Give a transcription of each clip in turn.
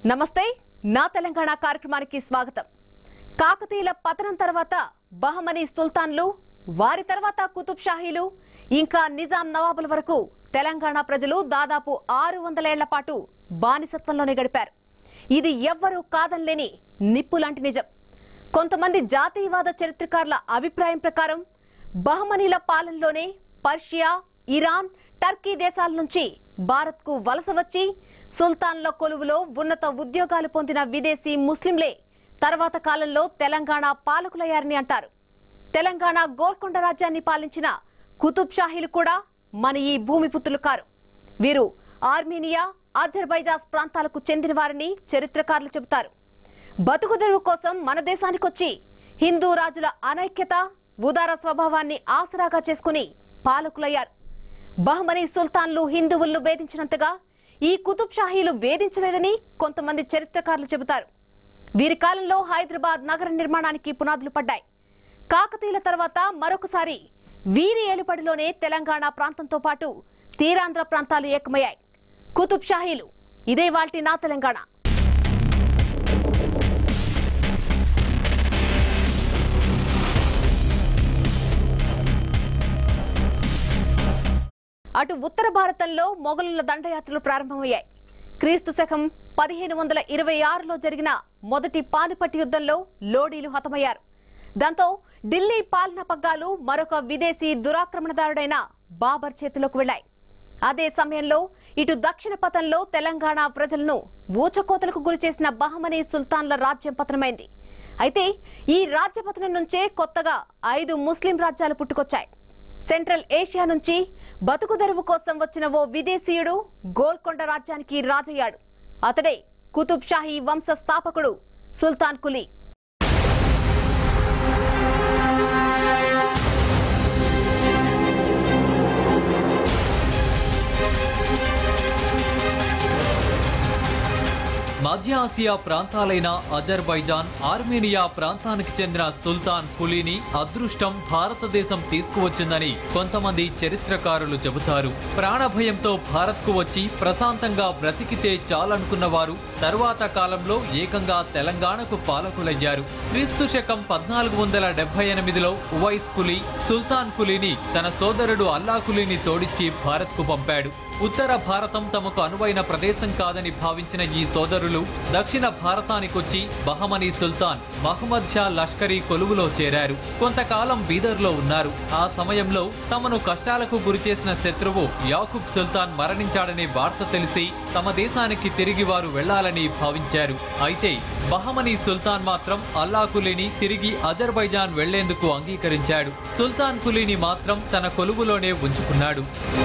నమస్తే నా తెలంగాణ కార్యక్రమానికి స్వాగతం కాకతీయుల పతనం తర్వాత బహమనీ సుల్తాన్లు వారి తర్వాత కుతుబ్ షాహీలు ఇంకా నిజాం నవాబుల వరకు తెలంగాణ ప్రజలు దాదాపు ఆరు వందలేళ్ల పాటు బానిసత్వంలోనే గడిపారు ఇది ఎవ్వరూ కాదనలేని నిప్పు లాంటి నిజం కొంతమంది జాతీయవాద చరిత్రకారుల అభిప్రాయం ప్రకారం బహమనీల పాలనలోనే పర్షియా ఇరాన్ టర్కీ దేశాల నుంచి భారత్కు వలస వచ్చి సుల్తాన్ల కొలువులో ఉన్నత ఉద్యోగాలు పొందిన విదేశీ ముస్లింలే తర్వాత కాలంలో తెలంగాణ పాలకులయ్యారని అంటారు తెలంగాణ గోల్కొండ రాజ్యాన్ని పాలించిన కుతుబ్ షాహీలు కూడా మన ఈ భూమిపుత్రులు కారు వీరు ఆర్మీనియా అజర్బైజాస్ ప్రాంతాలకు చెందిన వారని చరిత్రకారులు చెబుతారు బతుకుదెరువు కోసం మన దేశానికొచ్చి హిందూ రాజుల అనైక్యత ఉదార స్వభావాన్ని ఆసరాగా చేసుకుని పాలకులయ్యారు బహమనీ సుల్తాన్లు హిందువులను వేధించినంతగా ఈ కుతుబ్ షాహీలు వేధించలేదని కొంతమంది చరిత్రకారులు చెబుతారు వీరి కాలంలో హైదరాబాద్ నగర నిర్మాణానికి పునాదులు పడ్డాయి కాకతీయుల తర్వాత మరొకసారి వీరి ఏలుబడిలోనే తెలంగాణ ప్రాంతంతో పాటు తీరాంధ్ర ప్రాంతాలు ఏకమయ్యాయి కుతుబ్ షాహీలు ఇదే వాల్టి నా తెలంగాణ అటు ఉత్తర భారతంలో మొఘలుల దండయాత్రలు ప్రారంభమయ్యాయి క్రీస్తు శకం పదిహేను వందల ఇరవై ఆరులో జరిగిన మొదటి పానిపట్టి యుద్ధంలో లోడీలు హతమయ్యారు దాంతో ఢిల్లీ పాలనా పగ్గాలు మరొక విదేశీ దురాక్రమణదారుడైన బాబర్ చేతిలోకి వెళ్లాయి అదే సమయంలో ఇటు దక్షిణ పథంలో తెలంగాణ ప్రజలను ఊచకోతలకు గురిచేసిన బహమనీ సుల్తాన్ల రాజ్యం పతనమైంది అయితే ఈ రాజ్య పతనం నుంచే కొత్తగా ఐదు ముస్లిం రాజ్యాలు పుట్టుకొచ్చాయి సెంట్రల్ ఏషియా నుంచి బతుకుదెరువు కోసం వచ్చిన ఓ విదేశీయుడు గోల్కొండ రాజ్యానికి రాజయ్యాడు అతడే కుతుబ్ షాహీ వంశ స్థాపకుడు సుల్తాన్ కులీ మధ్య ఆసియా ప్రాంతాలైన అజర్బైజాన్ ఆర్మేనియా ప్రాంతానికి చెందిన సుల్తాన్ కులీని అదృష్టం భారతదేశం తీసుకువచ్చిందని కొంతమంది చరిత్రకారులు చెబుతారు ప్రాణభయంతో భారత్కు వచ్చి ప్రశాంతంగా బ్రతికితే చాలనుకున్న వారు తరువాత కాలంలో ఏకంగా తెలంగాణకు పాలకులయ్యారు క్రీస్తు శకం పద్నాలుగు వందల డెబ్బై ఎనిమిదిలో ఉవైస్ కులీ సుల్తాన్ కులీని తన సోదరుడు అల్లా కులీని తోడిచ్చి భారత్కు పంపాడు ఉత్తర భారతం తమకు అనువైన ప్రదేశం కాదని భావించిన ఈ సోదరులు దక్షిణ భారతానికొచ్చి బహమనీ సుల్తాన్ మహమ్మద్ షా లష్కరీ కొలువులో చేరారు కొంతకాలం బీదర్లో ఉన్నారు ఆ సమయంలో తమను కష్టాలకు గురిచేసిన శత్రువు యాకూబ్ సుల్తాన్ మరణించాడనే వార్త తెలిసి తమ దేశానికి తిరిగి వారు వెళ్లాలని భావించారు అయితే బహమనీ సుల్తాన్ మాత్రం అల్లా కులీని తిరిగి అజర్బైజాన్ వెళ్లేందుకు అంగీకరించాడు సుల్తాన్ కులీని మాత్రం తన కొలువులోనే ఉంచుకున్నాడు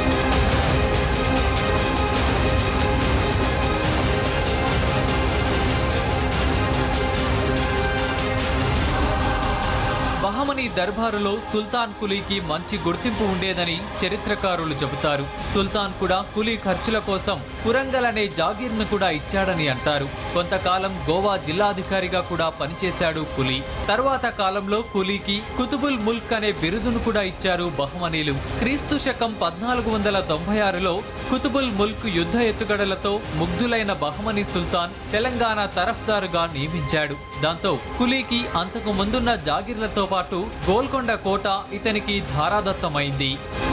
బహమనీ దర్బారులో సుల్తాన్ కులీకి మంచి గుర్తింపు ఉండేదని చరిత్రకారులు చెబుతారు సుల్తాన్ కూడా కులీ ఖర్చుల కోసం కురంగల్ అనే జాగీర్ను కూడా ఇచ్చాడని అంటారు కొంతకాలం గోవా జిల్లాధికారిగా కూడా పనిచేశాడు కులీ తర్వాత కాలంలో కులీకి కుతుబుల్ ముల్క్ అనే బిరుదును కూడా ఇచ్చారు బహమనీలు క్రీస్తు శకం పద్నాలుగు వందల తొంభై ఆరులో కుతుబుల్ ముల్క్ యుద్ధ ఎత్తుగడలతో ముగ్ధులైన బహమనీ సుల్తాన్ తెలంగాణ తరఫ్దారుగా నియమించాడు దాంతో కులీకి అంతకు ముందున్న జాగిర్లతో పాటు గోల్కొండ కోట ఇతనికి ధారాదత్తమైంది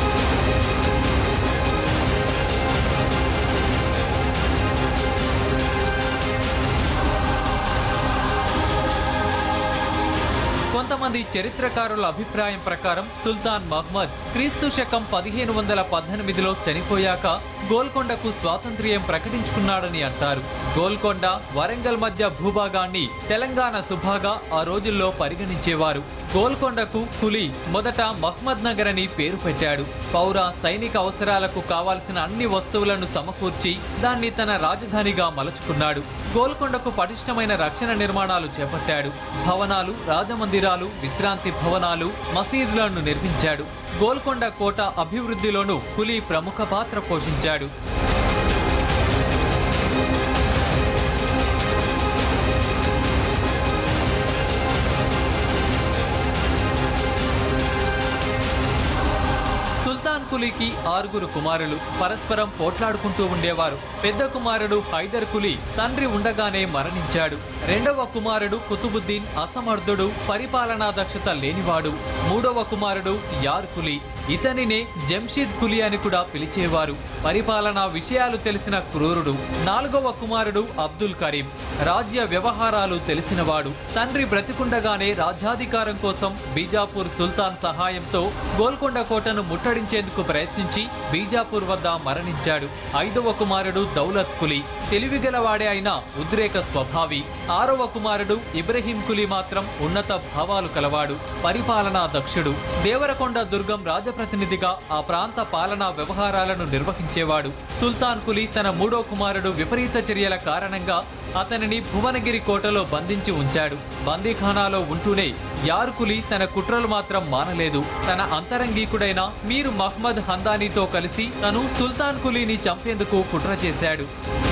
కొంతమంది చరిత్రకారుల అభిప్రాయం ప్రకారం సుల్తాన్ మహ్మద్ క్రీస్తు శకం పదిహేను వందల పద్దెనిమిదిలో చనిపోయాక గోల్కొండకు స్వాతంత్ర్యం ప్రకటించుకున్నాడని అంటారు గోల్కొండ వరంగల్ మధ్య భూభాగాన్ని తెలంగాణ సుభాగా ఆ రోజుల్లో పరిగణించేవారు గోల్కొండకు కులీ మొదట మహ్మద్ నగర్ అని పేరు పెట్టాడు పౌర సైనిక అవసరాలకు కావాల్సిన అన్ని వస్తువులను సమకూర్చి దాన్ని తన రాజధానిగా మలుచుకున్నాడు గోల్కొండకు పటిష్టమైన రక్షణ నిర్మాణాలు చేపట్టాడు భవనాలు రాజమందిరాలు విశ్రాంతి భవనాలు మసీదులను నిర్మించాడు గోల్కొండ కోట అభివృద్ధిలోనూ కులీ ప్రముఖ పాత్ర పోషించాడు సుల్తాన్ కులీ కులీకి ఆరుగురు కుమారులు పరస్పరం పోట్లాడుకుంటూ ఉండేవారు పెద్ద కుమారుడు హైదర్ కులీ తండ్రి ఉండగానే మరణించాడు రెండవ కుమారుడు కుతుబుద్దీన్ అసమర్థుడు పరిపాలనా దక్షత లేనివాడు మూడవ కుమారుడు యార్ కులీ ఇతనినే జంషీద్ కులీ అని కూడా పిలిచేవారు పరిపాలనా విషయాలు తెలిసిన క్రూరుడు నాలుగవ కుమారుడు అబ్దుల్ కరీం రాజ్య వ్యవహారాలు తెలిసినవాడు తండ్రి బ్రతికుండగానే రాజ్యాధికారం కోసం బీజాపూర్ సుల్తాన్ సహాయంతో గోల్కొండ కోటను ముట్టడించేందుకు ప్రయత్నించి బీజాపూర్ వద్ద మరణించాడు ఐదవ కుమారుడు దౌలత్ కులీ తెలివిగలవాడే అయిన ఉద్రేక స్వభావి ఆరవ కుమారుడు ఇబ్రహీం కులీ మాత్రం ఉన్నత భావాలు కలవాడు పరిపాలనా దక్షుడు దేవరకొండ దుర్గం రాజప్రతినిధిగా ఆ ప్రాంత పాలనా వ్యవహారాలను నిర్వహించేవాడు సుల్తాన్ కులీ తన మూడో కుమారుడు విపరీత చర్యల కారణంగా అతనిని భువనగిరి కోటలో బంధించి ఉంచాడు బందీఖానాలో ఉంటూనే యార్కులి తన కుట్రలు మాత్రం మానలేదు తన అంతరంగీకుడైన మీర్ మహ్మద్ హందానీతో కలిసి తను సుల్తాన్ కులీని చంపేందుకు కుట్ర చేశాడు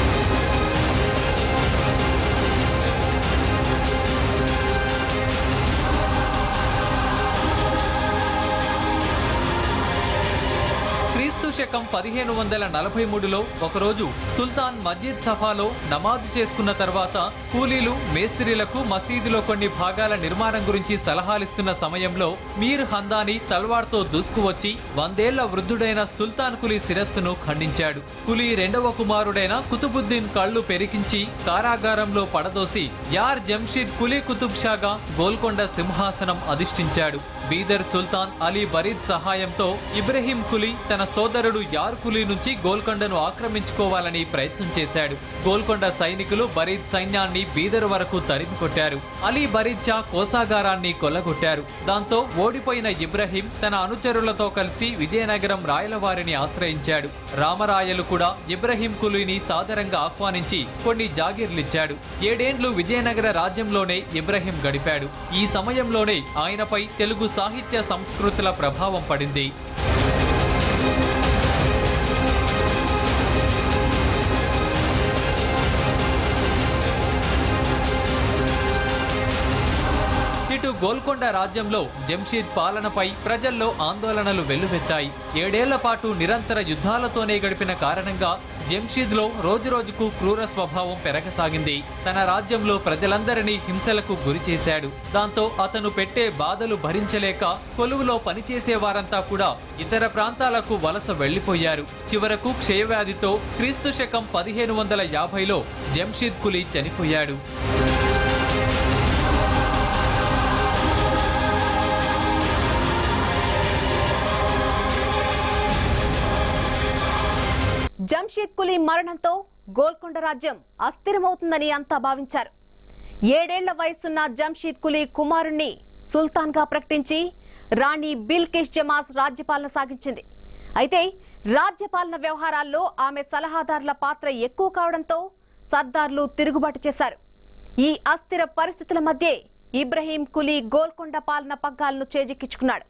క్రీస్తు శకం పదిహేను వందల నలభై మూడులో ఒకరోజు సుల్తాన్ మస్జిద్ సఫాలో నమాజు చేసుకున్న తర్వాత కూలీలు మేస్త్రీలకు మసీదులో కొన్ని భాగాల నిర్మాణం గురించి సలహాలిస్తున్న సమయంలో మీర్ హందాని తల్వార్తో దూసుకువచ్చి వందేళ్ల వృద్ధుడైన సుల్తాన్ కులీ శిరస్సును ఖండించాడు కులీ రెండవ కుమారుడైన కుతుబుద్దీన్ కళ్ళు పెరికించి కారాగారంలో పడదోసి యార్ జంషీద్ కులీ కుతుబ్ షాగా గోల్కొండ సింహాసనం అధిష్ఠించాడు బీదర్ సుల్తాన్ అలీ బరీద్ సహాయంతో ఇబ్రహీం కులీ తన సోదరుడు యార్ కులీ నుంచి గోల్కొండను ఆక్రమించుకోవాలని ప్రయత్నం చేశాడు గోల్కొండ సైనికులు బరీద్ సైన్యాన్ని బీదర్ వరకు తరిమి కొట్టారు అలీ బరీద్ షా కోసాగారాన్ని కొల్లగొట్టారు దాంతో ఓడిపోయిన ఇబ్రహీం తన అనుచరులతో కలిసి విజయనగరం రాయలవారిని ఆశ్రయించాడు రామరాయలు కూడా ఇబ్రహీం కులీని సాదరంగా ఆహ్వానించి కొన్ని జాగీర్లిచ్చాడు ఏడేండ్లు విజయనగర రాజ్యంలోనే ఇబ్రహీం గడిపాడు ఈ సమయంలోనే ఆయనపై తెలుగు సాహిత్య సంస్కృతుల ప్రభావం పడింది ఇటు గోల్కొండ రాజ్యంలో జంషీద్ పాలనపై ప్రజల్లో ఆందోళనలు వెల్లువెత్తాయి ఏడేళ్ల పాటు నిరంతర యుద్ధాలతోనే గడిపిన కారణంగా జంషీద్లో రోజురోజుకు క్రూర స్వభావం పెరగసాగింది తన రాజ్యంలో ప్రజలందరినీ హింసలకు గురి చేశాడు దాంతో అతను పెట్టే బాధలు భరించలేక కొలువులో పనిచేసే వారంతా కూడా ఇతర ప్రాంతాలకు వలస వెళ్లిపోయారు చివరకు క్షయవ్యాధితో క్రీస్తు శకం పదిహేను వందల యాభైలో జంషీద్ కులీ చనిపోయాడు జంషీద్ కులీ మరణంతో గోల్కొండ రాజ్యం అస్థిరమవుతుందని అంతా భావించారు ఏడేళ్ల వయసున్న జంషీద్ కులీ కుమారుణ్ణి సుల్తాన్గా ప్రకటించి రాణి బిల్కిష్ జమాస్ రాజ్యపాలన సాగించింది అయితే రాజ్యపాలన వ్యవహారాల్లో ఆమె సలహాదారుల పాత్ర ఎక్కువ కావడంతో సర్దార్లు తిరుగుబాటు చేశారు ఈ అస్థిర పరిస్థితుల మధ్యే ఇబ్రహీం కులీ గోల్కొండ పాలన పగ్గాలను చేజిక్కించుకున్నాడు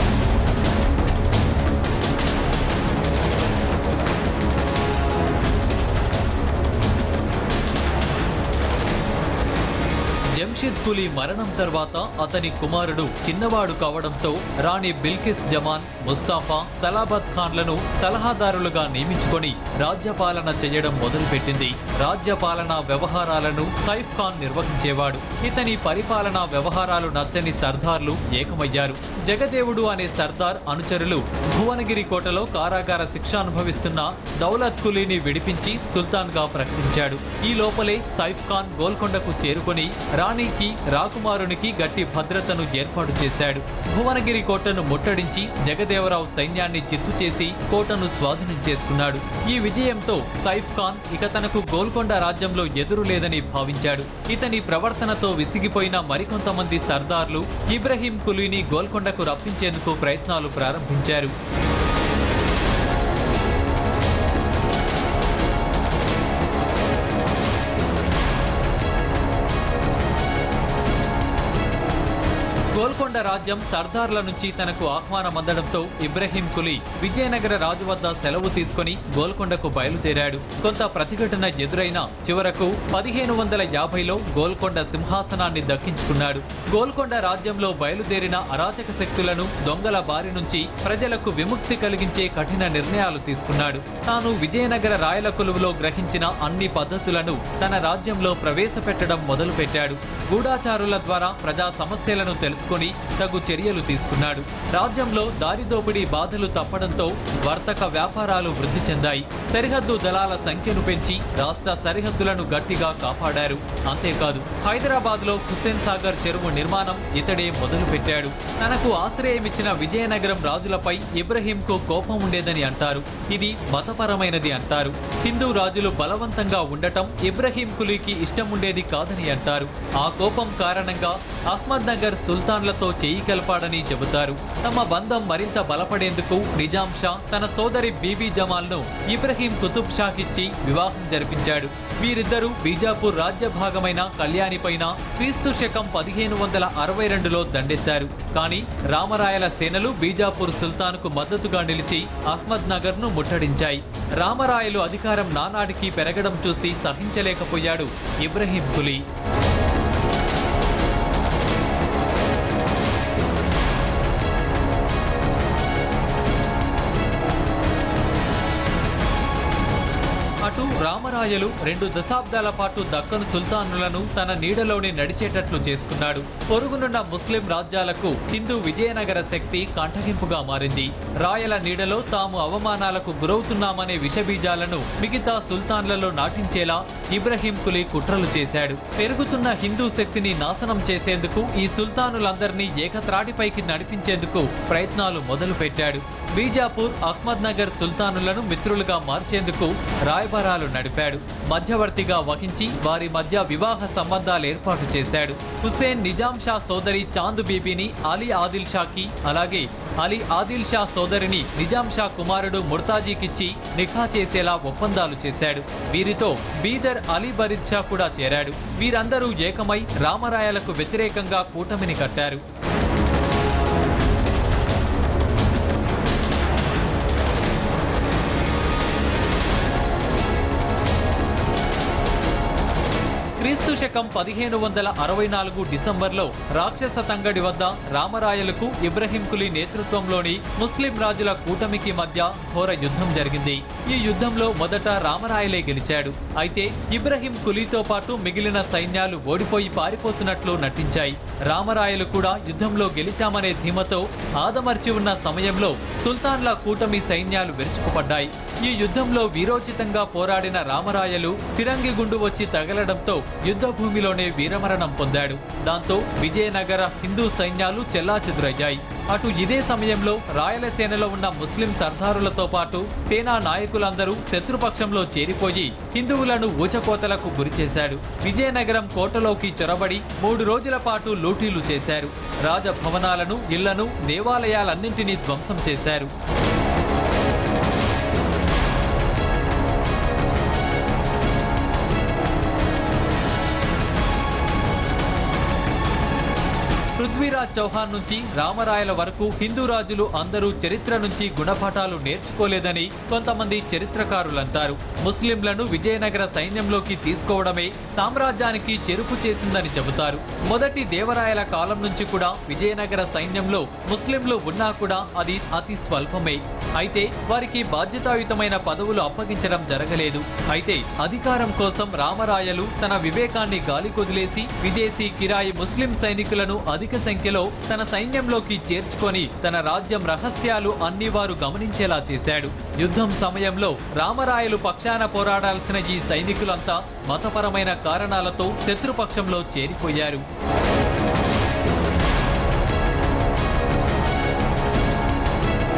జంషిద్ కులీ మరణం తర్వాత అతని కుమారుడు చిన్నవాడు కావడంతో రాణి బిల్కిస్ జమాన్ ముస్తాఫా సలాబత్ ఖాన్లను సలహాదారులుగా నియమించుకొని రాజ్యపాలన చేయడం మొదలుపెట్టింది రాజ్యపాలన వ్యవహారాలను సైఫ్ ఖాన్ నిర్వహించేవాడు ఇతని పరిపాలనా వ్యవహారాలు నచ్చని సర్దార్లు ఏకమయ్యారు జగదేవుడు అనే సర్దార్ అనుచరులు భువనగిరి కోటలో కారాగార శిక్ష అనుభవిస్తున్న దౌలత్ కులీని విడిపించి సుల్తాన్ గా ప్రకటించాడు ఈ లోపలే సైఫ్ ఖాన్ గోల్కొండకు చేరుకొని రాణికి రాకుమారునికి గట్టి భద్రతను ఏర్పాటు చేశాడు భువనగిరి కోటను ముట్టడించి జగదేవరావు సైన్యాన్ని చిత్తు చేసి కోటను స్వాధీనం చేసుకున్నాడు ఈ విజయంతో సైఫ్ ఖాన్ ఇక తనకు గోల్కొండ రాజ్యంలో ఎదురు లేదని భావించాడు ఇతని ప్రవర్తనతో విసిగిపోయిన మరికొంతమంది సర్దార్లు ఇబ్రహీం కులీని గోల్కొండకు రప్పించేందుకు ప్రయత్నాలు ప్రారంభించారు గోల్కొండ రాజ్యం సర్దార్ల నుంచి తనకు ఆహ్వానం అందడంతో ఇబ్రహీం కులీ విజయనగర రాజు వద్ద సెలవు తీసుకుని గోల్కొండకు బయలుదేరాడు కొంత ప్రతిఘటన ఎదురైనా చివరకు పదిహేను వందల యాభైలో గోల్కొండ సింహాసనాన్ని దక్కించుకున్నాడు గోల్కొండ రాజ్యంలో బయలుదేరిన అరాచక శక్తులను దొంగల బారి నుంచి ప్రజలకు విముక్తి కలిగించే కఠిన నిర్ణయాలు తీసుకున్నాడు తాను విజయనగర రాయల కొలువులో గ్రహించిన అన్ని పద్ధతులను తన రాజ్యంలో ప్రవేశపెట్టడం మొదలుపెట్టాడు గూఢాచారుల ద్వారా ప్రజా సమస్యలను తెలుసుకొని తగు చర్యలు తీసుకున్నాడు రాజ్యంలో దారిదోపిడీ బాధలు తప్పడంతో వర్తక వ్యాపారాలు వృద్ధి చెందాయి సరిహద్దు దళాల సంఖ్యను పెంచి రాష్ట్ర సరిహద్దులను గట్టిగా కాపాడారు అంతేకాదు హైదరాబాద్ లో హుస్సేన్ సాగర్ చెరువు నిర్మాణం ఇతడే మొదలుపెట్టాడు తనకు ఆశ్రయమిచ్చిన విజయనగరం రాజులపై ఇబ్రహీంకు కోపం ఉండేదని అంటారు ఇది మతపరమైనది అంటారు హిందూ రాజులు బలవంతంగా ఉండటం ఇబ్రహీం కులీకి ఇష్టం ఉండేది కాదని అంటారు ఆ కోపం కారణంగా అహ్మద్ నగర్ సుల్తాన్లతో చేయి కలపాడని చెబుతారు తమ బంధం మరింత బలపడేందుకు నిజాం షా తన సోదరి బీబీ జమాల్ను ఇబ్రహీం కుతుబ్ షాకిచ్చి వివాహం జరిపించాడు వీరిద్దరూ బీజాపూర్ రాజ్య భాగమైన కళ్యాణిపైన క్రీస్తు శకం పదిహేను వందల అరవై రెండులో దండెత్తారు కానీ రామరాయల సేనలు బీజాపూర్ సుల్తాన్కు మద్దతుగా నిలిచి అహ్మద్ నగర్ ను ముట్టడించాయి రామరాయలు అధికారం నానాటికి పెరగడం చూసి సహించలేకపోయాడు ఇబ్రహీం కులీ అటు రామరాయలు రెండు దశాబ్దాల పాటు దక్కను సుల్తానులను తన నీడలోనే నడిచేటట్లు చేసుకున్నాడు పొరుగునున్న ముస్లిం రాజ్యాలకు హిందూ విజయనగర శక్తి కంటగింపుగా మారింది రాయల నీడలో తాము అవమానాలకు గురవుతున్నామనే విషబీజాలను మిగతా సుల్తాన్లలో నాటించేలా ఇబ్రహీం కులీ కుట్రలు చేశాడు పెరుగుతున్న హిందూ శక్తిని నాశనం చేసేందుకు ఈ సుల్తానులందరినీ ఏకత్రాటిపైకి నడిపించేందుకు ప్రయత్నాలు మొదలుపెట్టాడు బీజాపూర్ అహ్మద్ నగర్ సుల్తానులను మిత్రులుగా మార్చేందుకు రాయబారాలు నడిపాడు మధ్యవర్తిగా వహించి వారి మధ్య వివాహ సంబంధాలు ఏర్పాటు చేశాడు హుస్సేన్ నిజాం షా సోదరి చాంద్ బీబీని అలీ ఆదిల్ షాకి అలాగే అలీ ఆదిల్ షా సోదరిని నిజాం షా కుమారుడు ముర్తాజీకిచ్చి నిఖా చేసేలా ఒప్పందాలు చేశాడు వీరితో బీదర్ అలీ బరీద్ షా కూడా చేరాడు వీరందరూ ఏకమై రామరాయలకు వ్యతిరేకంగా కూటమిని కట్టారు క్రీస్తు శకం పదిహేను వందల అరవై నాలుగు డిసెంబర్లో రాక్షస తంగడి వద్ద రామరాయలకు ఇబ్రహీం కులీ నేతృత్వంలోని ముస్లిం రాజుల కూటమికి మధ్య ఘోర యుద్ధం జరిగింది ఈ యుద్ధంలో మొదట రామరాయలే గెలిచాడు అయితే ఇబ్రహీం కులీతో పాటు మిగిలిన సైన్యాలు ఓడిపోయి పారిపోతున్నట్లు నటించాయి రామరాయలు కూడా యుద్ధంలో గెలిచామనే ధీమతో ఆదమర్చి ఉన్న సమయంలో సుల్తాన్ల కూటమి సైన్యాలు విరుచుకుపడ్డాయి ఈ యుద్ధంలో వీరోచితంగా పోరాడిన రామరాయలు ఫిరంగి గుండు వచ్చి తగలడంతో యుద్ధ భూమిలోనే వీరమరణం పొందాడు దాంతో విజయనగర హిందూ సైన్యాలు చెల్లాచెదురయ్యాయి అటు ఇదే సమయంలో రాయలసేనలో ఉన్న ముస్లిం సర్దారులతో పాటు సేనా నాయకులందరూ శత్రుపక్షంలో చేరిపోయి హిందువులను ఊచకోతలకు గురిచేశాడు విజయనగరం కోటలోకి చొరబడి మూడు రోజుల పాటు లూటీలు చేశారు రాజభవనాలను ఇళ్లను దేవాలయాలన్నింటినీ ధ్వంసం చేశారు పృథ్వీరాజ్ చౌహాన్ నుంచి రామరాయల వరకు హిందూ రాజులు అందరూ చరిత్ర నుంచి గుణపాఠాలు నేర్చుకోలేదని కొంతమంది చరిత్రకారులంటారు ముస్లింలను విజయనగర సైన్యంలోకి తీసుకోవడమే సామ్రాజ్యానికి చెరుపు చేసిందని చెబుతారు మొదటి దేవరాయల కాలం నుంచి కూడా విజయనగర సైన్యంలో ముస్లింలు ఉన్నా కూడా అది అతి స్వల్పమే అయితే వారికి బాధ్యతాయుతమైన పదవులు అప్పగించడం జరగలేదు అయితే అధికారం కోసం రామరాయలు తన వివేకాన్ని గాలికొదిలేసి విదేశీ కిరాయి ముస్లిం సైనికులను అధిక సంఖ్యలో తన సైన్యంలోకి చేర్చుకొని తన రాజ్యం రహస్యాలు అన్ని వారు గమనించేలా చేశాడు యుద్ధం సమయంలో రామరాయలు పక్షాన పోరాడాల్సిన ఈ సైనికులంతా మతపరమైన కారణాలతో శత్రుపక్షంలో చేరిపోయారు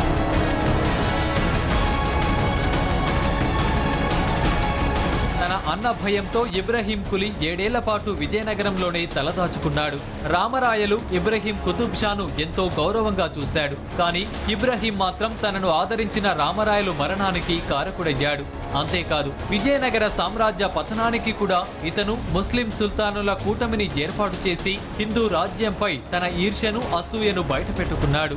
తన అన్న భయంతో ఇబ్రహీం కులీ ఏడేళ్ల పాటు విజయనగరంలోనే తలదాచుకున్నాడు రామరాయలు ఇబ్రహీం కుతుబ్ షాను ఎంతో గౌరవంగా చూశాడు కానీ ఇబ్రహీం మాత్రం తనను ఆదరించిన రామరాయలు మరణానికి కారకుడయ్యాడు అంతేకాదు విజయనగర సామ్రాజ్య పతనానికి కూడా ఇతను ముస్లిం సుల్తానుల కూటమిని ఏర్పాటు చేసి హిందూ రాజ్యంపై తన ఈర్ష్యను అసూయను బయటపెట్టుకున్నాడు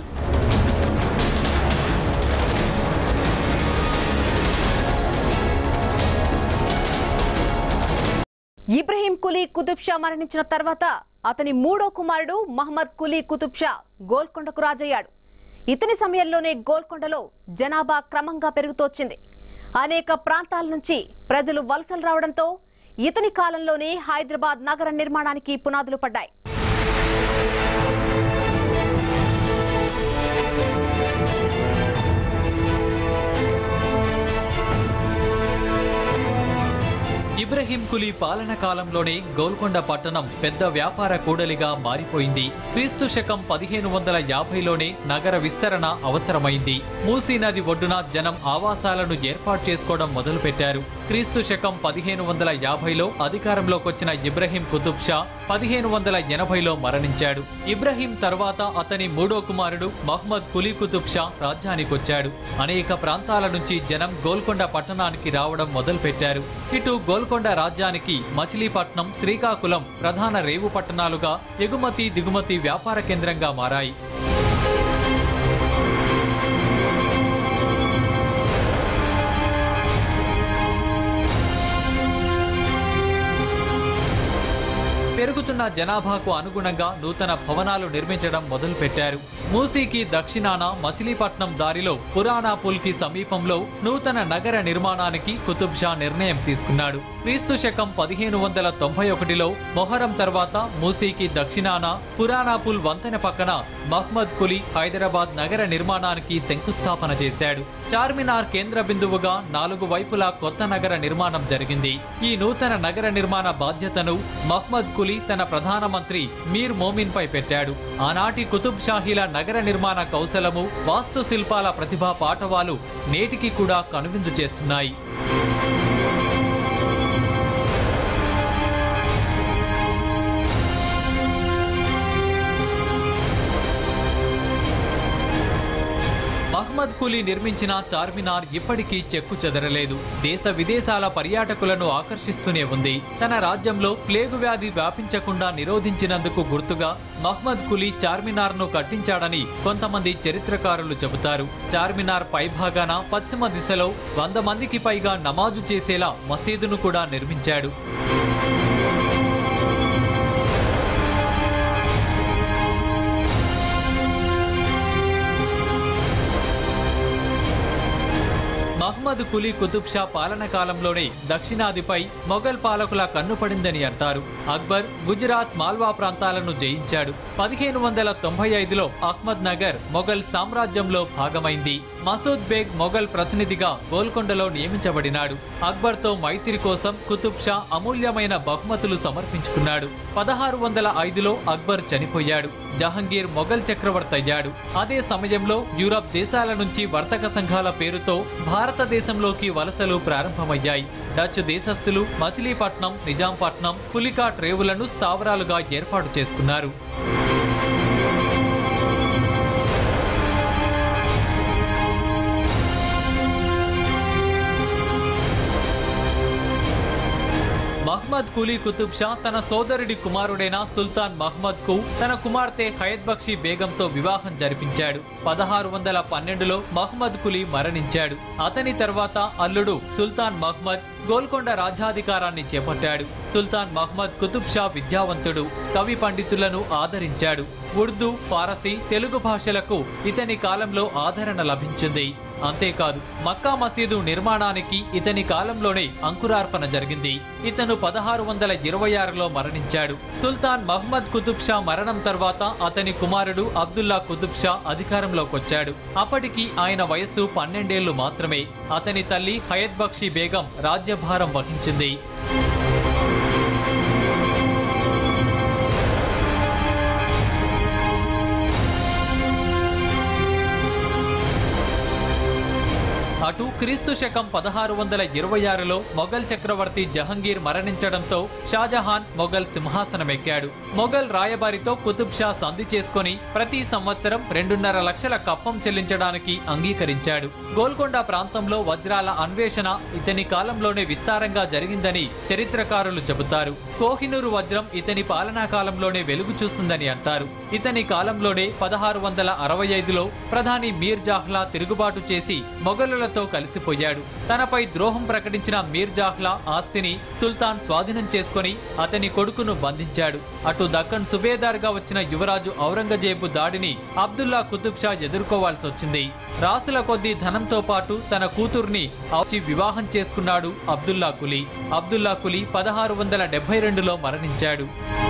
ఇబ్రహీం కులీ కుతుబ్ షా మరణించిన తర్వాత అతని మూడో కుమారుడు మహమ్మద్ కులీ కుతుబ్ షా గోల్కొండకు రాజయ్యాడు ఇతని సమయంలోనే గోల్కొండలో జనాభా క్రమంగా పెరుగుతోచ్చింది అనేక ప్రాంతాల నుంచి ప్రజలు వలసలు రావడంతో ఇతని కాలంలోనే హైదరాబాద్ నగర నిర్మాణానికి పునాదులు పడ్డాయి ఇబ్రహీం కులీ పాలన కాలంలోనే గోల్కొండ పట్టణం పెద్ద వ్యాపార కూడలిగా మారిపోయింది క్రీస్తు శకం పదిహేను వందల యాభైలోనే నగర విస్తరణ అవసరమైంది మూసీ నది ఒడ్డున జనం ఆవాసాలను ఏర్పాటు చేసుకోవడం మొదలుపెట్టారు క్రీస్తు శకం పదిహేను వందల యాభైలో అధికారంలోకొచ్చిన ఇబ్రహీం కుతుబ్ షా పదిహేను వందల ఎనభైలో మరణించాడు ఇబ్రహీం తర్వాత అతని మూడో కుమారుడు మహ్మద్ కులీ కుతుబ్ షా రాజ్యానికొచ్చాడు అనేక ప్రాంతాల నుంచి జనం గోల్కొండ పట్టణానికి రావడం మొదలుపెట్టారు ఇటు గోల్కొండ రాజ్యానికి మచిలీపట్నం శ్రీకాకుళం ప్రధాన రేవు పట్టణాలుగా ఎగుమతి దిగుమతి వ్యాపార కేంద్రంగా మారాయి పెరుగుతున్న జనాభాకు అనుగుణంగా నూతన భవనాలు నిర్మించడం మొదలుపెట్టారు మూసీకి దక్షిణాన మచిలీపట్నం దారిలో పురాణా పుల్ కి సమీపంలో నూతన నగర నిర్మాణానికి కుతుబ్ షా నిర్ణయం తీసుకున్నాడు క్రీస్తు శకం పదిహేను వందల తొంభై ఒకటిలో మొహరం తర్వాత మూసీకి దక్షిణాన పురాణా పుల్ వంతెన పక్కన మహ్మద్ కులీ హైదరాబాద్ నగర నిర్మాణానికి శంకుస్థాపన చేశాడు చార్మినార్ కేంద్ర బిందువుగా నాలుగు వైపులా కొత్త నగర నిర్మాణం జరిగింది ఈ నూతన నగర నిర్మాణ బాధ్యతను మహ్మద్ కులీ తన ప్రధానమంత్రి మీర్ మోమిన్ పై పెట్టాడు ఆనాటి కుతుబ్ షాహీల నగర నిర్మాణ కౌశలము వాస్తు శిల్పాల ప్రతిభా పాఠవాలు నేటికి కూడా కనువిందు చేస్తున్నాయి మహ్మద్ కులీ నిర్మించిన చార్మినార్ ఇప్పటికీ చెక్కు చెదరలేదు దేశ విదేశాల పర్యాటకులను ఆకర్షిస్తూనే ఉంది తన రాజ్యంలో ప్లేగు వ్యాధి వ్యాపించకుండా నిరోధించినందుకు గుర్తుగా మహ్మద్ కులీ చార్మినార్ ను కట్టించాడని కొంతమంది చరిత్రకారులు చెబుతారు చార్మినార్ పైభాగాన పశ్చిమ దిశలో వంద మందికి పైగా నమాజు చేసేలా మసీదును కూడా నిర్మించాడు మహ్మద్ కులీ కుతుబ్ షా పాలన కాలంలోనే దక్షిణాదిపై మొఘల్ పాలకుల కన్నుపడిందని అంటారు అక్బర్ గుజరాత్ మాల్వా ప్రాంతాలను జయించాడు పదిహేను వందల తొంభై ఐదులో అహ్మద్ నగర్ మొఘల్ సామ్రాజ్యంలో భాగమైంది మసూద్ బేగ్ మొఘల్ ప్రతినిధిగా గోల్కొండలో నియమించబడినాడు అక్బర్తో మైత్రి కోసం కుతుబ్ షా అమూల్యమైన బహుమతులు సమర్పించుకున్నాడు పదహారు వందల ఐదులో అక్బర్ చనిపోయాడు జహంగీర్ మొఘల్ చక్రవర్తి అయ్యాడు అదే సమయంలో యూరప్ దేశాల నుంచి వర్తక సంఘాల పేరుతో భారతదేశంలోకి వలసలు ప్రారంభమయ్యాయి డచ్ దేశస్థులు మచిలీపట్నం నిజాంపట్నం పులికాట్ రేవులను స్థావరాలుగా ఏర్పాటు చేసుకున్నారు మహ్మద్ కులీ కుతుబ్ షా తన సోదరుడి కుమారుడైన సుల్తాన్ మహ్మద్ కు తన కుమార్తె హయత్ బక్షి బేగంతో వివాహం జరిపించాడు పదహారు వందల పన్నెండులో మహ్మద్ కులీ మరణించాడు అతని తర్వాత అల్లుడు సుల్తాన్ మహ్మద్ గోల్కొండ రాజ్యాధికారాన్ని చేపట్టాడు సుల్తాన్ మహ్మద్ కుతుబ్ షా విద్యావంతుడు కవి పండితులను ఆదరించాడు ఉర్దూ ఫారసీ తెలుగు భాషలకు ఇతని కాలంలో ఆదరణ లభించింది అంతేకాదు మక్కా మసీదు నిర్మాణానికి ఇతని కాలంలోనే అంకురార్పణ జరిగింది ఇతను పదహారు వందల ఇరవై ఆరులో మరణించాడు సుల్తాన్ మహ్మద్ కుతుబ్ షా మరణం తర్వాత అతని కుమారుడు అబ్దుల్లా కుతుబ్ షా అధికారంలోకొచ్చాడు అప్పటికి ఆయన వయస్సు పన్నెండేళ్లు మాత్రమే అతని తల్లి హయత్ బక్షి బేగం రాజ్యభారం వహించింది అటు క్రీస్తు శకం పదహారు వందల ఇరవై ఆరులో మొఘల్ చక్రవర్తి జహంగీర్ మరణించడంతో షాజహాన్ మొఘల్ సింహాసనం ఎక్కాడు మొఘల్ రాయబారితో కుతుబ్ షా సంధి చేసుకుని ప్రతి సంవత్సరం రెండున్నర లక్షల కప్పం చెల్లించడానికి అంగీకరించాడు గోల్కొండ ప్రాంతంలో వజ్రాల అన్వేషణ ఇతని కాలంలోనే విస్తారంగా జరిగిందని చరిత్రకారులు చెబుతారు కోహినూరు వజ్రం ఇతని పాలనా కాలంలోనే వెలుగు చూస్తుందని అంటారు ఇతని కాలంలోనే పదహారు వందల అరవై ఐదులో ప్రధాని మీర్ జాహ్లా తిరుగుబాటు చేసి మొఘలులతో కలిసిపోయాడు తనపై ద్రోహం ప్రకటించిన మీర్ జాహ్లా ఆస్తిని సుల్తాన్ స్వాధీనం చేసుకొని అతని కొడుకును బంధించాడు అటు దక్కన్ సుబేదార్గా వచ్చిన యువరాజు ఔరంగజేబు దాడిని అబ్దుల్లా కుతుబ్ షా ఎదుర్కోవాల్సి వచ్చింది రాసుల కొద్దీ ధనంతో పాటు తన కూతుర్ని ఔచి వివాహం చేసుకున్నాడు అబ్దుల్లా కులీ అబ్దుల్లా కులీ పదహారు వందల డెబ్బై రెండులో మరణించాడు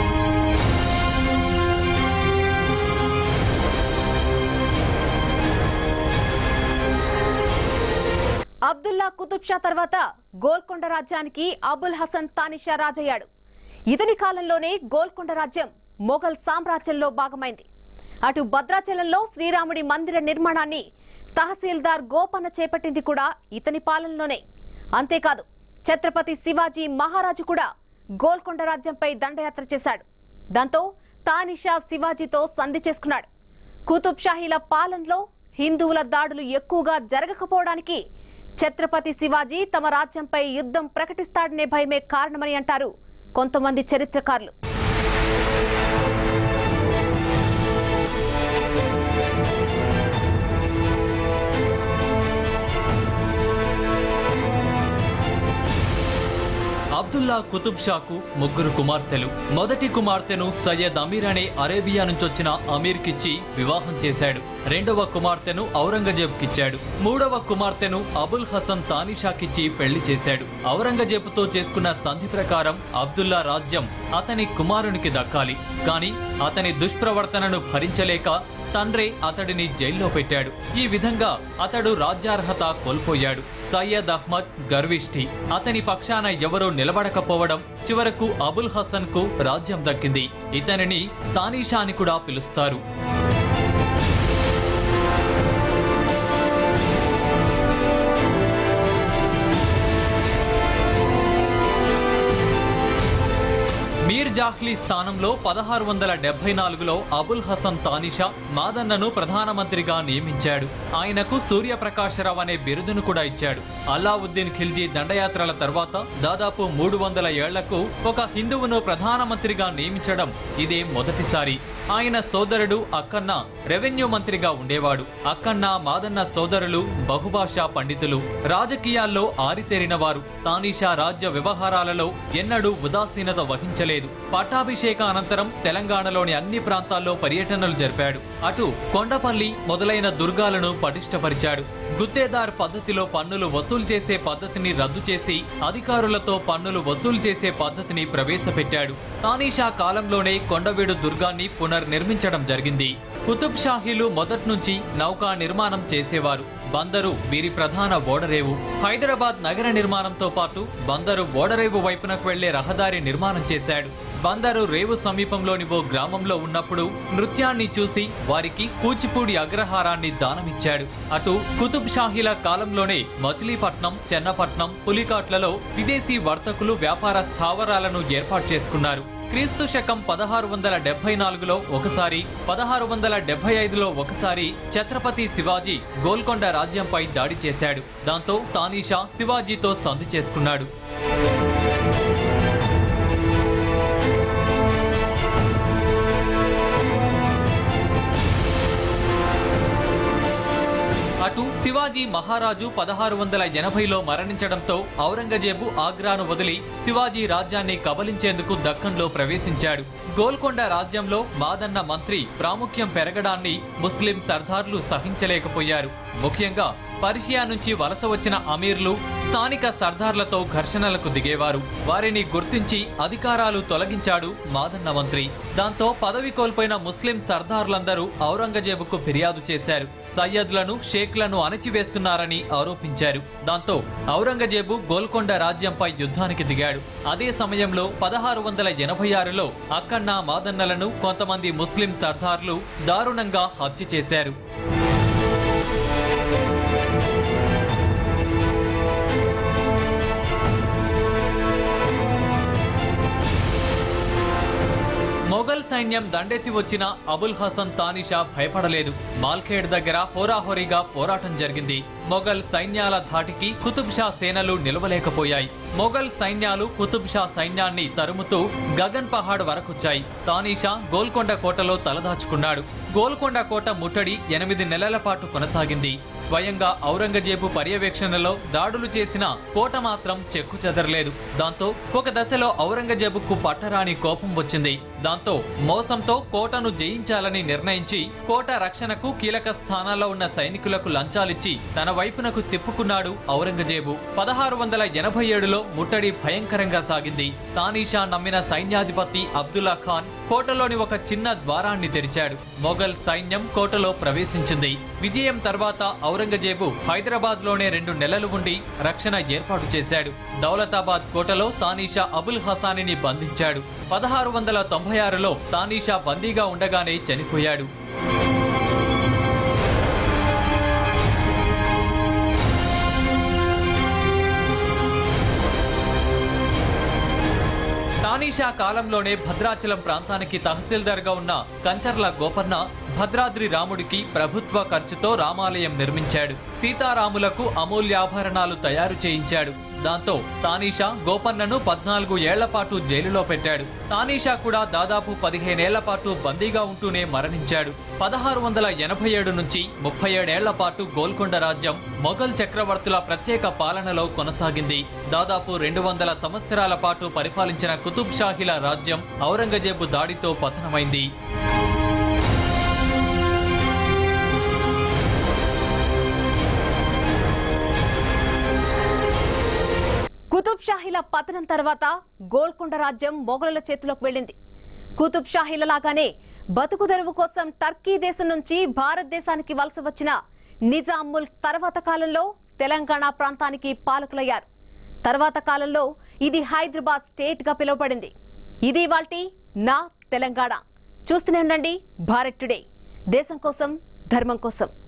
అబ్దుల్లా కుతుబ్ షా తర్వాత గోల్కొండ రాజ్యానికి అబుల్ హసన్ తానిషా రాజయ్యాడు ఇతని కాలంలోనే గోల్కొండ రాజ్యం మొఘల్ సామ్రాజ్యంలో భాగమైంది అటు భద్రాచలంలో శ్రీరాముడి మందిర నిర్మాణాన్ని తహసీల్దార్ గోపన్న చేపట్టింది కూడా ఇతని పాలనలోనే అంతేకాదు ఛత్రపతి శివాజీ మహారాజు కూడా గోల్కొండ రాజ్యంపై దండయాత్ర చేశాడు దాంతో తానిషా శివాజీతో సంధి చేసుకున్నాడు కుతుబ్ షాహీల పాలనలో హిందువుల దాడులు ఎక్కువగా జరగకపోవడానికి ఛత్రపతి శివాజీ తమ రాజ్యంపై యుద్ధం ప్రకటిస్తాడనే భయమే కారణమని అంటారు కొంతమంది చరిత్రకారులు అబ్దుల్లా కుతుబ్ షాకు ముగ్గురు కుమార్తెలు మొదటి కుమార్తెను సయ్యద్ అమీర్ అనే అరేబియా నుంచి వచ్చిన అమీర్ కిచ్చి వివాహం చేశాడు రెండవ కుమార్తెను ఔరంగజేబుకిచ్చాడు మూడవ కుమార్తెను అబుల్ హసన్ తానిషాకిచ్చి పెళ్లి చేశాడు ఔరంగజేబుతో చేసుకున్న సంధి ప్రకారం అబ్దుల్లా రాజ్యం అతని కుమారునికి దక్కాలి కానీ అతని దుష్ప్రవర్తనను భరించలేక తండ్రి అతడిని జైల్లో పెట్టాడు ఈ విధంగా అతడు రాజ్యార్హత కోల్పోయాడు సయ్యద్ అహ్మద్ గర్విష్ఠి అతని పక్షాన ఎవరూ నిలబడకపోవడం చివరకు అబుల్ హసన్ కు రాజ్యం దక్కింది ఇతనిని తానీషా అని కూడా పిలుస్తారు మీర్ జాహ్లీ స్థానంలో పదహారు వందల డెబ్బై నాలుగులో అబుల్ హసన్ తానిషా మాదన్నను ప్రధానమంత్రిగా నియమించాడు ఆయనకు సూర్యప్రకాశరావు అనే బిరుదును కూడా ఇచ్చాడు అలావుద్దీన్ ఖిల్జీ దండయాత్రల తర్వాత దాదాపు మూడు వందల ఏళ్లకు ఒక హిందువును ప్రధానమంత్రిగా నియమించడం ఇదే మొదటిసారి ఆయన సోదరుడు అక్కన్న రెవెన్యూ మంత్రిగా ఉండేవాడు అక్కన్న మాదన్న సోదరులు బహుభాషా పండితులు రాజకీయాల్లో ఆరితేరిన వారు తానీషా రాజ్య వ్యవహారాలలో ఎన్నడూ ఉదాసీనత వహించలేదు పట్టాభిషేక అనంతరం తెలంగాణలోని అన్ని ప్రాంతాల్లో పర్యటనలు జరిపాడు అటు కొండపల్లి మొదలైన దుర్గాలను పటిష్టపరిచాడు గుత్తేదార్ పద్ధతిలో పన్నులు వసూలు చేసే పద్ధతిని రద్దు చేసి అధికారులతో పన్నులు వసూలు చేసే పద్ధతిని ప్రవేశపెట్టాడు తానీషా కాలంలోనే కొండవీడు దుర్గాన్ని పునర్నిర్మించడం జరిగింది కుతుబ్ షాహీలు మొదటి నుంచి నౌకా నిర్మాణం చేసేవారు బందరు వీరి ప్రధాన ఓడరేవు హైదరాబాద్ నగర నిర్మాణంతో పాటు బందరు ఓడరేవు వైపునకు వెళ్లే రహదారి నిర్మాణం చేశాడు బందరు రేవు సమీపంలోని ఓ గ్రామంలో ఉన్నప్పుడు నృత్యాన్ని చూసి వారికి కూచిపూడి అగ్రహారాన్ని దానమిచ్చాడు అటు కుతుబ్ షాహీల కాలంలోనే మచిలీపట్నం చెన్నపట్నం పులికాట్లలో విదేశీ వర్తకులు వ్యాపార స్థావరాలను ఏర్పాటు చేసుకున్నారు క్రీస్తు శకం పదహారు వందల డెబ్బై నాలుగులో ఒకసారి పదహారు వందల డెబ్బై ఐదులో ఒకసారి ఛత్రపతి శివాజీ గోల్కొండ రాజ్యంపై దాడి చేశాడు దాంతో తానీషా శివాజీతో సంధి చేసుకున్నాడు అటు శివాజీ మహారాజు పదహారు వందల ఎనభైలో మరణించడంతో ఔరంగజేబు ఆగ్రాను వదిలి శివాజీ రాజ్యాన్ని కబలించేందుకు దక్కన్లో ప్రవేశించాడు గోల్కొండ రాజ్యంలో మాదన్న మంత్రి ప్రాముఖ్యం పెరగడాన్ని ముస్లిం సర్దార్లు సహించలేకపోయారు ముఖ్యంగా పర్షియా నుంచి వలస వచ్చిన అమీర్లు స్థానిక సర్దార్లతో ఘర్షణలకు దిగేవారు వారిని గుర్తించి అధికారాలు తొలగించాడు మాదన్న మంత్రి దాంతో పదవి కోల్పోయిన ముస్లిం సర్దార్లందరూ ఔరంగజేబుకు ఫిర్యాదు చేశారు సయ్యద్లను షేక్లను అణచివేస్తున్నారని ఆరోపించారు దాంతో ఔరంగజేబు గోల్కొండ రాజ్యంపై యుద్ధానికి దిగాడు అదే సమయంలో పదహారు వందల ఎనభై ఆరులో అక్కన్న మాదన్నలను కొంతమంది ముస్లిం సర్దార్లు దారుణంగా హత్య చేశారు మొఘల్ సైన్యం దండెత్తి వచ్చిన అబుల్ హసన్ తానిషా భయపడలేదు మాల్ఖేడ్ దగ్గర హోరాహోరీగా పోరాటం జరిగింది మొఘల్ సైన్యాల ధాటికి కుతుబ్ షా సేనలు నిలవలేకపోయాయి మొఘల్ సైన్యాలు కుతుబ్ షా సైన్యాన్ని తరుముతూ గగన్ పహాడ్ వరకొచ్చాయి తానీషా గోల్కొండ కోటలో తలదాచుకున్నాడు గోల్కొండ కోట ముట్టడి ఎనిమిది నెలల పాటు కొనసాగింది స్వయంగా ఔరంగజేబు పర్యవేక్షణలో దాడులు చేసిన కోట మాత్రం చెక్కు చెదరలేదు దాంతో ఒక దశలో ఔరంగజేబుకు పట్టరాని కోపం వచ్చింది దాంతో మోసంతో కోటను జయించాలని నిర్ణయించి కోట రక్షణకు కీలక స్థానాల్లో ఉన్న సైనికులకు లంచాలిచ్చి తన వైపునకు తిప్పుకున్నాడు ఔరంగజేబు పదహారు వందల ఎనభై ఏడులో ముట్టడి భయంకరంగా సాగింది తానీషా నమ్మిన సైన్యాధిపతి అబ్దుల్లా ఖాన్ కోటలోని ఒక చిన్న ద్వారాన్ని తెరిచాడు మొఘల్ సైన్యం కోటలో ప్రవేశించింది విజయం తర్వాత ఔరంగజేబు హైదరాబాద్ లోనే రెండు నెలలు ఉండి రక్షణ ఏర్పాటు చేశాడు దౌలతాబాద్ కోటలో తానీషా అబుల్ హసానిని బంధించాడు పదహారు వందల తొంభై ఆరులో తానీషా బందీగా ఉండగానే చనిపోయాడు తానీషా కాలంలోనే భద్రాచలం ప్రాంతానికి తహసీల్దార్గా ఉన్న కంచర్ల గోపన్న భద్రాద్రి రాముడికి ప్రభుత్వ ఖర్చుతో రామాలయం నిర్మించాడు సీతారాములకు అమూల్యాభరణాలు తయారు చేయించాడు దాంతో తానీషా గోపన్నను పద్నాలుగు ఏళ్ల పాటు జైలులో పెట్టాడు తానీషా కూడా దాదాపు పదిహేనేళ్ల పాటు బందీగా ఉంటూనే మరణించాడు పదహారు వందల ఎనభై ఏడు నుంచి ముప్పై ఏడేళ్ల పాటు గోల్కొండ రాజ్యం మొఘల్ చక్రవర్తుల ప్రత్యేక పాలనలో కొనసాగింది దాదాపు రెండు వందల సంవత్సరాల పాటు పరిపాలించిన కుతుబ్ షాహీల రాజ్యం ఔరంగజేబు దాడితో పతనమైంది కుతుబ్ షాహీల పతనం తర్వాత గోల్కొండ రాజ్యం మొఘలుల చేతిలోకి వెళ్ళింది కుతుబ్ షాహీల లాగానే బతుకు తెరువు కోసం టర్కీ దేశం నుంచి భారతదేశానికి వలస వచ్చిన నిజాం ముల్క్ తర్వాత కాలంలో తెలంగాణ ప్రాంతానికి పాలకులయ్యారు తర్వాత కాలంలో ఇది హైదరాబాద్ స్టేట్ గా పిలువబడింది ఇది వాల్టి నా తెలంగాణ చూస్తూనే ఉండండి భారత్ టుడే దేశం కోసం ధర్మం కోసం